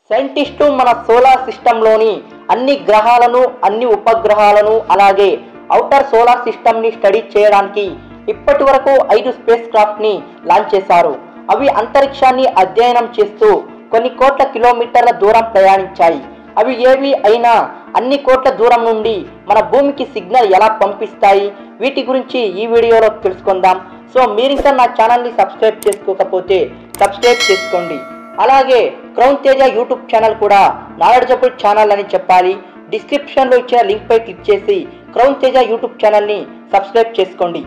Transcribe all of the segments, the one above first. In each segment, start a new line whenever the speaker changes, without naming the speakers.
scientist మన solar సిస్టంలోని అన్ని గ్రహాలను అన్ని ఉపగ్రహాలను అలాగే అవుటర్ సోలార్ సిస్టమ్ని స్టడీ చేయడానికి ఇప్పటి వరకు ఐదు స్పేస్ క్రాఫ్ట్ని లాంచ్ చేశారు అవి అంతరిక్షాన్ని అధ్యయనం చేస్తూ కొన్ని కోట్ల కిలోమీటర్ల దూరం ప్రయాణించాయి అవి ఏవి అయినా అన్ని కోట్ల దూరం నుండి మన భూమికి సిగ్నల్ ఎలా పంపిస్తాయి వీటి గురించి ఈ వీడియోలో తెలుసుకుందాం సో మీరు ఇంకా నా ఛానల్ని సబ్స్క్రైబ్ చేసుకోకపోతే సబ్స్క్రైబ్ చేసుకోండి అలాగే క్రౌన్ తేజ యూట్యూబ్ ఛానల్ కూడా నాలెడ్జబుల్ ఛానల్ అని చెప్పాలి డిస్క్రిప్షన్లో ఇచ్చిన లింక్ పై క్లిక్ చేసి క్రౌన్ తేజ యూట్యూబ్ ఛానల్ని సబ్స్క్రైబ్ చేసుకోండి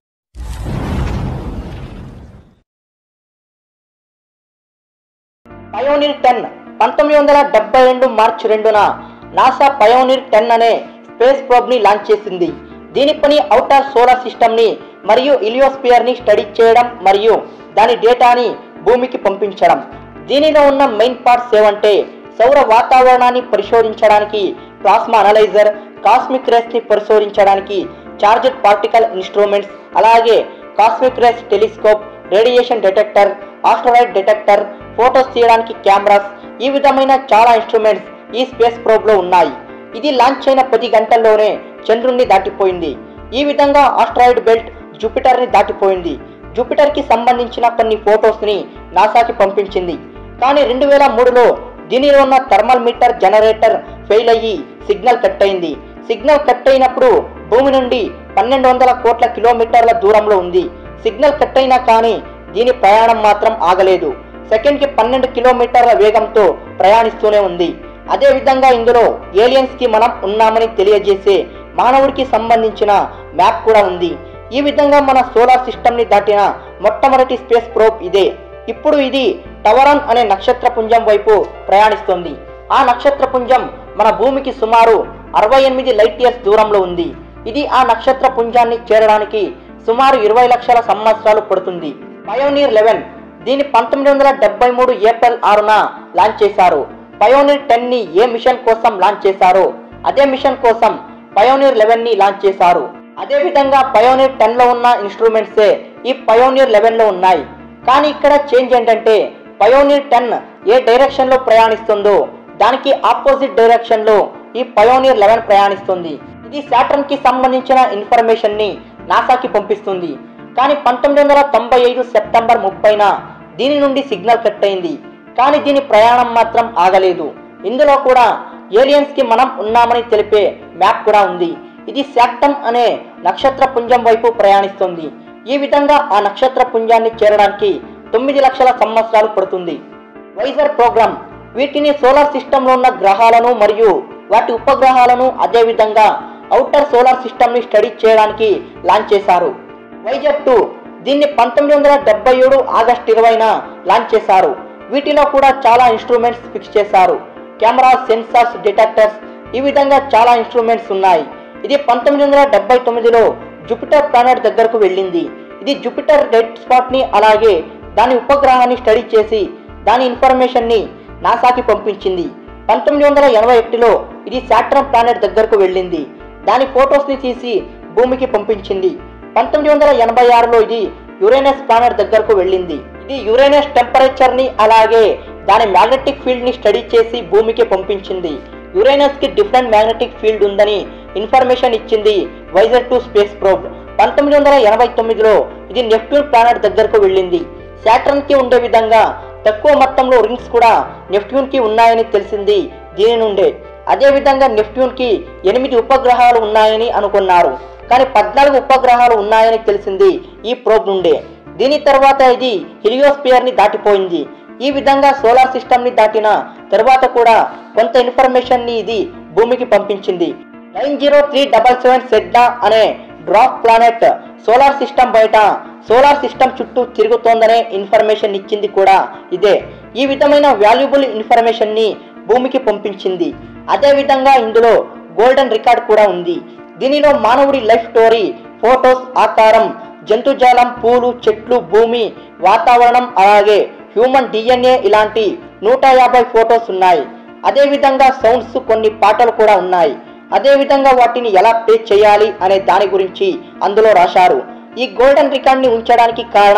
పయోనీర్ టెన్ పంతొమ్మిది వందల డెబ్బై రెండు మార్చి రెండున నాసా పయోనీర్ టెన్ అనే స్పేస్ ప్రోబ్ని లాంచ్ చేసింది దీని పని అవుటర్ సోలార్ సిస్టమ్ని మరియు ఇలియోస్పియర్ని స్టడీ చేయడం మరియు దాని డేటాని భూమికి పంపించడం దీనిలో ఉన్న మెయిన్ పార్ట్స్ ఏవంటే సౌర వాతావరణాన్ని పరిశోధించడానికి ప్లాస్మా అనలైజర్ కాస్మిక్ రేస్ని పరిశోధించడానికి చార్జెడ్ పార్టికల్ ఇన్స్ట్రుమెంట్స్ అలాగే cosmic rays telescope radiation detector asteroid detector photos తీయడానికి కెమెరాస్ ఈ విధమైన చాలా ఇన్స్ట్రుమెంట్స్ ఈ స్పేస్ ప్రోబ్లో ఉన్నాయి ఇది లాంచ్ అయిన పది గంటల్లోనే చంద్రుణ్ణి దాటిపోయింది ఈ విధంగా ఆస్ట్రాయిడ్ బెల్ట్ జూపిటర్ని దాటిపోయింది జూపిటర్కి సంబంధించిన కొన్ని ఫొటోస్ని నాసాకి పంపించింది కానీ రెండు వేల మూడులో దీనిలో ఉన్న థర్మల్ మీటర్ జనరేటర్ ఫెయిల్ అయ్యి సిగ్నల్ కట్ అయింది సిగ్నల్ కట్ అయినప్పుడు భూమి నుండి పన్నెండు వందల కోట్ల కిలోమీటర్ల దూరంలో ఉంది సిగ్నల్ కట్ అయినా కానీ దీని ప్రయాణం మాత్రం ఆగలేదు సెకండ్కి పన్నెండు కిలోమీటర్ల వేగంతో ప్రయాణిస్తూనే ఉంది అదే విధంగా ఇందులో ఏలియన్స్ కి మనం ఉన్నామని తెలియజేసే మానవుడికి సంబంధించిన మ్యాప్ కూడా ఉంది ఈ విధంగా మన సోలార్ సిస్టమ్ ని దాటిన మొట్టమొదటి స్పేస్ ప్రోబ్ ఇదే ఇప్పుడు ఇది టవరాన్ అనే నక్షత్ర పుంజం వైపు ప్రయాణిస్తుంది ఆ నక్షత్ర పుంజం మన భూమికి సుమారు అరవై ఎనిమిది లైట్ ఇయర్స్ దూరంలో ఉంది ఇది ఆ నక్షత్ర పుంజాన్ని చేరడానికి సుమారు ఇరవై లక్షల సంవత్సరాలు పడుతుంది పయోనీర్ లెవెన్ దీన్ని పంతొమ్మిది వందల డెబ్బై మూడు ఏప్రిల్ ఆరున లాంచ్ చేశారు పయోనీర్ టెన్ ని ఏ మిషన్ కోసం లాంచ్ చేశారో అదే మిషన్ కోసం పయోనీర్ లెవెన్ ని లాంచ్ చేశారు అదే విధంగా పయోనీర్ టెన్ లో ఉన్న ఇన్స్ట్రుమెంట్సే ఈ పయోనీర్ లెవెన్ లో ఉన్నాయి కానీ ఇక్కడ చేంజ్ ఏంటంటే పయోనీర్ టెన్ ఏ డైరెక్షన్ లో ప్రయాణిస్తుందో దానికి ఆపోజిట్ డైరెక్షన్ లో ఈ పయోనీర్ లెవెన్ ప్రయాణిస్తుంది ఇది సాటర్న్ కి సంబంధించిన ఇన్ఫర్మేషన్ ని నాసాకి పంపిస్తుంది కానీ పంతొమ్మిది వందల తొంభై ఐదు సెప్టెంబర్ ముప్పైన దీని నుండి సిగ్నల్ కట్ అయింది కానీ దీని ప్రయాణం మాత్రం ఆగలేదు ఇందులో కూడా ఏలియన్స్ కి మనం ఉన్నామని తెలిపే మ్యాప్ కూడా ఉంది ఇది శాక్టమ్ అనే నక్షత్ర పుంజం వైపు ప్రయాణిస్తుంది ఈ విధంగా ఆ నక్షత్ర పుంజాన్ని చేరడానికి తొమ్మిది లక్షల సంవత్సరాలు పడుతుంది వైజర్ ప్రోగ్రామ్ వీటిని సోలార్ సిస్టంలో ఉన్న గ్రహాలను మరియు వాటి ఉపగ్రహాలను అదేవిధంగా అవుటర్ సోలార్ సిస్టమ్ని స్టడీ చేయడానికి లాంచ్ చేశారు వైజర్ టూ దీన్ని పంతొమ్మిది వందల డెబ్బై ఏడు ఆగస్ట్ ఇరవైన లాంచ్ చేశారు వీటిలో కూడా చాలా ఇన్స్ట్రుమెంట్స్ ఫిక్స్ చేశారు కెమెరా సెన్సార్స్ డిటెక్టర్స్ ఈ విధంగా చాలా ఇన్స్ట్రుమెంట్స్ ఉన్నాయి ఇది పంతొమ్మిది వందల డెబ్బై తొమ్మిదిలో జూపిటర్ ప్లానెట్ దగ్గరకు వెళ్ళింది ఇది జూపిటర్ రెడ్ స్పాట్ ని అలాగే దాని ఉపగ్రహాన్ని స్టడీ చేసి దాని ఇన్ఫర్మేషన్ ని నాసాకి పంపించింది పంతొమ్మిది వందల ఎనభై ఒకటిలో ఇది సాట్రన్ ప్లానెట్ దగ్గరకు వెళ్ళింది దాని ఫొటోస్ ని తీసి భూమికి పంపించింది పంతొమ్మిది వందల ఎనభై ఆరులో ఇది యురేనస్ ప్లానెట్ దగ్గరకు వెళ్ళింది ఇది యురేనస్ టెంపరేచర్ ని అలాగే దాని మ్యాగ్నెటిక్ ఫీల్డ్ ని స్టడీ చేసి భూమికి పంపించింది యురేనస్ కి డిఫరెంట్ మ్యాగ్నెటిక్ ఫీల్డ్ ఉందని ఇన్ఫర్మేషన్ ఇచ్చింది వైజర్ టూ స్పేస్ ప్రోబ్ పంతొమ్మిది వందల ఎనభై తొమ్మిదిలో ఇది నెప్ట్యూన్ ప్లానెట్ దగ్గరకు వెళ్ళింది సాటర్న్ కి ఉండే విధంగా తక్కువ మొత్తంలో రింగ్స్ కూడా నెప్ట్యూన్ కి ఉన్నాయని తెలిసింది దీని నుండే అదే విధంగా నెప్ట్యూన్ కి ఎనిమిది ఉపగ్రహాలు ఉన్నాయని అనుకున్నారు కానీ పద్నాలుగు ఉపగ్రహాలు ఉన్నాయని తెలిసింది ఈ ప్రోబ్ నుండే దీని తర్వాత ఇది హిలియోస్పియర్ ని దాటిపోయింది ఈ విధంగా సోలార్ సిస్టమ్ ని దాటిన తర్వాత కూడా కొంత ఇన్ఫర్మేషన్ ని ఇది భూమికి పంపించింది nine zero three double seven సెడ్డా అనే డ్రాప్ ప్లానెట్ సోలార్ సిస్టమ్ బయట సోలార్ సిస్టమ్ చుట్టూ తిరుగుతోందనే ఇన్ఫర్మేషన్ ఇచ్చింది కూడా ఇదే ఈ విధమైన వాల్యుబుల్ ఇన్ఫర్మేషన్ ని భూమికి పంపించింది అదే విధంగా ఇందులో గోల్డెన్ రికార్డ్ కూడా ఉంది దీనిలో మానవుడి లైఫ్ స్టోరీ ఫోటోస్ ఆకారం జంతుజాలం పూలు చెట్లు భూమి వాతావరణం అలాగే హ్యూమన్ డిఎన్ఏ ఇలాంటి నూట యాభై ఫొటోస్ ఉన్నాయి అదేవిధంగా సౌండ్స్ కొన్ని పాటలు కూడా ఉన్నాయి అదేవిధంగా వాటిని ఎలా ప్లే చేయాలి అనే దాని గురించి అందులో రాశారు ఈ గోల్డెన్ రికార్డ్ని ఉంచడానికి కారణం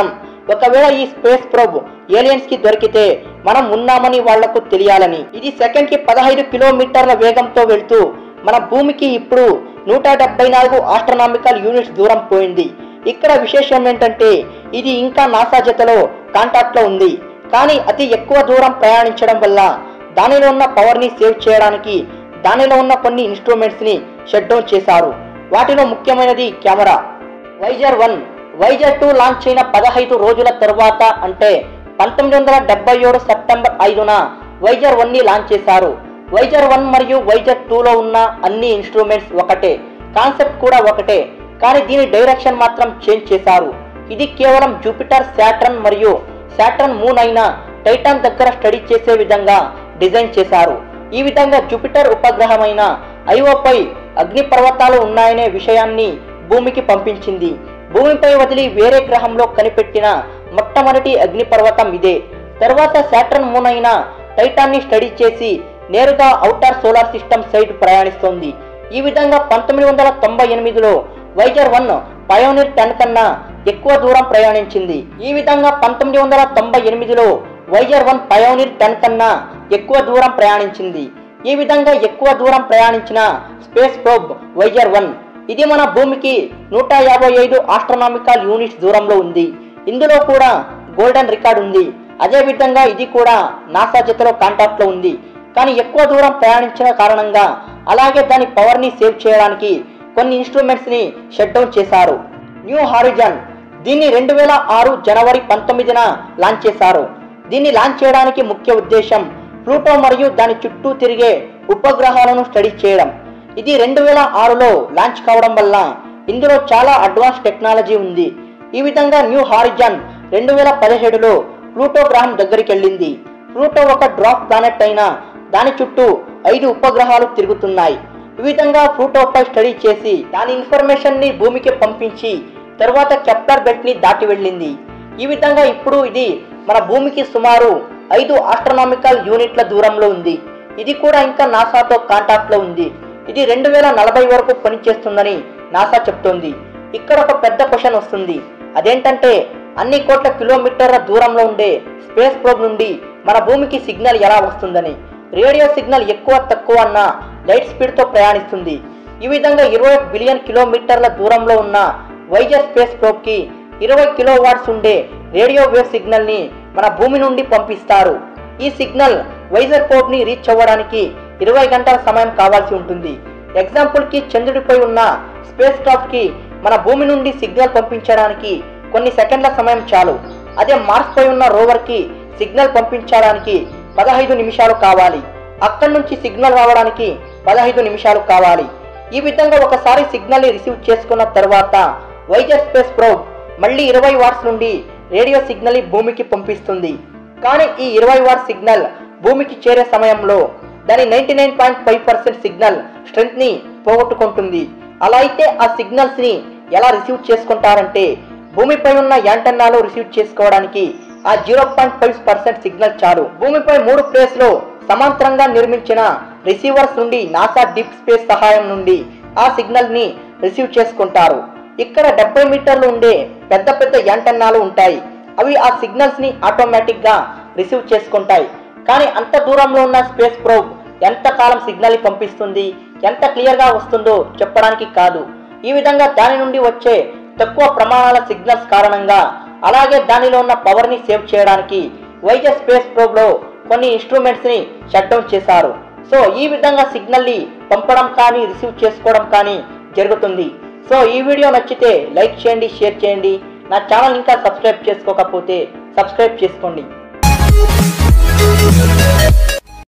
ఒకవేళ ఈ స్పేస్ ప్రోబ్ ఏలియన్స్ కి దొరికితే మనం ఉన్నామని వాళ్లకు తెలియాలని ఇది సెకండ్ కి పదహైదు కిలోమీటర్ల వేగంతో వెళ్తూ మన భూమికి ఇప్పుడు నూట డెబ్బై నాలుగు ఆస్ట్రనామికల్ యూనిట్స్ దూరం పోయింది ఇక్కడ విశేషం ఏంటంటే ఇది ఇంకా నాసా జతలో కాంటాక్ట్ లో ఉంది కానీ అతి ఎక్కువ దూరం ప్రయాణించడం వల్ల దానిలో ఉన్న పవర్ ని సేవ్ చేయడానికి దానిలో ఉన్న కొన్ని ఇన్స్ట్రుమెంట్స్ ని షట్ డౌన్ చేశారు వాటిలో ముఖ్యమైనది camera Voyager one Voyager two launch అయిన పదహైదు రోజుల తర్వాత అంటే పంతొమ్మిది వందల డెబ్బై ఏడు సెప్టెంబర్ ఐదున వైజర్ వన్ ని లాంచ్ చేశారు వైజర్ వన్ మరియు వైజర్ టూలో ఉన్న అన్ని ఇన్స్ట్రుమెంట్స్ ఒకటే కాన్సెప్ట్ కూడా ఒకటే కానీ దీని డైరెక్షన్ మాత్రం చేంజ్ చేశారు ఇది కేవలం జూపిటర్ శాటర్న్ మరియు శాటర్న్ మూన్ అయిన టైటాన్ దగ్గర స్టడీ చేసే విధంగా డిజైన్ చేశారు ఈ విధంగా జూపిటర్ ఉపగ్రహమైన ఐఓపై అగ్నిపర్వతాలు ఉన్నాయనే విషయాన్ని భూమికి పంపించింది భూమిపై వదిలి వేరే గ్రహంలో కనిపెట్టిన మొట్టమొదటి అగ్నిపర్వతం ఇదే తర్వాత శాటర్న్ మూన్ అయిన టైటాన్ని స్టడీ చేసి నేరుగా అవుటర్ సోలార్ సిస్టమ్ సైడ్ ప్రయాణిస్తోంది ఈ విధంగా పంతొమ్మిది వందల తొంభై ఎనిమిదిలో వైజర్ వన్ పయోనిర్ టెన్ కన్నా ఎక్కువ దూరం ప్రయాణించింది ఈ విధంగా పంతొమ్మిది వందల తొంభై ఎనిమిదిలో వైజర్ వన్ పయోనిర్ టెన్ కన్నా ఎక్కువ దూరం ప్రయాణించింది ఈ విధంగా ఎక్కువ దూరం ప్రయాణించిన స్పేస్ ప్రోబ్ వైజర్ వన్ ఇది మన భూమికి నూట యాభై ఐదు ఆస్ట్రనామికల్ యూనిట్స్ దూరంలో ఉంది ఇందులో కూడా గోల్డెన్ రికార్డ్ ఉంది అదే విధంగా ఇది కూడా నాసా జతలో కాంటాక్ట్ లో ఉంది కానీ ఎక్కువ దూరం ప్రయాణించిన కారణంగా అలాగే దాని పవర్ ని సేవ్ చేయడానికి కొన్ని ఇన్స్ట్రుమెంట్స్ ని షట్ డౌన్ చేశారు న్యూ హారిజన్ దీన్ని రెండు వేల ఆరు జనవరి పంతొమ్మిదిన లాంచ్ చేశారు దీన్ని లాంచ్ చేయడానికి ముఖ్య ఉద్దేశం ప్లూటో మరియు దాని చుట్టూ తిరిగే ఉపగ్రహాలను స్టడీ చేయడం ఇది రెండు వేల ఆరులో లాంచ్ కావడం వల్ల ఇందులో చాలా అడ్వాన్స్ టెక్నాలజీ ఉంది ఈ విధంగా న్యూ హారిజన్ రెండు వేల పదిహేడులో ప్లూటో గ్రహం దగ్గరికి వెళ్ళింది ప్లూటో ఒక డ్రాప్ ప్లానెట్ అయినా దాని చుట్టూ ఐదు ఉపగ్రహాలు తిరుగుతున్నాయి ఈ విధంగా ప్లూటోపై స్టడీ చేసి దాని ఇన్ఫర్మేషన్ ని భూమికి పంపించి తరువాత కెప్లర్ బెల్ట్ ని దాటి వెళ్ళింది ఈ విధంగా ఇప్పుడు ఇది మన భూమికి సుమారు ఐదు ఆస్ట్రనామికల్ యూనిట్ల దూరంలో ఉంది ఇది కూడా ఇంకా నాసాతో కాంటాక్ట్ లో ఉంది ఇది రెండు వేల నలభై వరకు పనిచేస్తుందని నాసా చెప్తోంది ఇక్కడ ఒక పెద్ద క్వశ్చన్ వస్తుంది అదేంటంటే అన్ని కోట్ల కిలోమీటర్ల దూరంలో ఉండే స్పేస్ ప్రోబ్ నుండి మన భూమికి సిగ్నల్ ఎలా వస్తుందని రేడియో సిగ్నల్ ఎక్కువ తక్కువ అన్న లైట్ స్పీడ్ తో ప్రయాణిస్తుంది ఈ విధంగా ఇరవై బిలియన్ కిలోమీటర్ల దూరంలో ఉన్న వైజర్ స్పేస్ ప్రోబ్ కి ఇరవై కిలో వాట్స్ ఉండే రేడియో వేవ్ సిగ్నల్ ని మన భూమి నుండి పంపిస్తారు ఈ సిగ్నల్ వైజర్ ప్రోబ్ ని రీచ్ అవ్వడానికి ఇరవై గంటల సమయం కావాల్సి ఉంటుంది ఎగ్జాంపుల్ కి చంద్రుడిపై ఉన్న స్పేస్ క్రాఫ్ట్ కి మన భూమి నుండి సిగ్నల్ పంపించడానికి కొన్ని సెకండ్ల సమయం చాలు అదే మార్స్ పై ఉన్న రోవర్ కి సిగ్నల్ పంపించడానికి పదహైదు నిమిషాలు కావాలి అక్కడి నుంచి సిగ్నల్ రావడానికి పదహైదు నిమిషాలు కావాలి ఈ విధంగా ఒకసారి సిగ్నల్ ని రిసీవ్ చేసుకున్న తర్వాత వైజర్ స్పేస్ ప్రోబ్ మళ్ళీ ఇరవై వాట్స్ నుండి రేడియో సిగ్నల్ ని భూమికి పంపిస్తుంది కానీ ఈ ఇరవై వాట్ సిగ్నల్ భూమికి చేరే సమయంలో దాని ninety nine point five percent signal strength ని పోగొట్టుకుంటుంది అలా అయితే ఆ సిగ్నల్స్ ని ఎలా రిసీవ్ చేసుకుంటారంటే భూమిపై ఉన్న యాంటెన్నాలో రిసీవ్ చేసుకోవడానికి ఆ zero point five percent signal చాలు భూమిపై మూడు ప్లేస్ లో సమాంతరంగా నిర్మించిన రిసీవర్స్ నుండి నాసా డీప్ స్పేస్ సహాయం నుండి ఆ సిగ్నల్ ని రిసీవ్ చేసుకుంటారు ఇక్కడ డెబ్బై మీటర్లు ఉండే పెద్ద పెద్ద యాంటెన్నాలు ఉంటాయి అవి ఆ సిగ్నల్స్ ని ఆటోమేటిక్ గా రిసీవ్ చేసుకుంటాయి కానీ అంత దూరంలో ఉన్న స్పేస్ ప్రోబ్ ఎంత కాలం సిగ్నల్ ని పంపిస్తుంది ఎంత క్లియర్ గా వస్తుందో చెప్పడానికి కాదు ఈ విధంగా దాని నుండి వచ్చే తక్కువ ప్రమాణాల సిగ్నల్స్ కారణంగా అలాగే దానిలో ఉన్న పవర్ ని సేవ్ చేయడానికి వైజర్ స్పేస్ ప్రోబ్ లో కొన్ని ఇన్స్ట్రుమెంట్స్ ని షట్ డౌన్ చేశారు సో ఈ విధంగా సిగ్నల్ ని పంపడం కానీ రిసీవ్ చేసుకోవడం కానీ జరుగుతుంది సో ఈ వీడియో నచ్చితే లైక్ చేయండి షేర్ చేయండి నా ఛానల్ ఇంకా సబ్స్క్రైబ్ చేసుకోకపోతే సబ్స్క్రైబ్ చేసుకోండి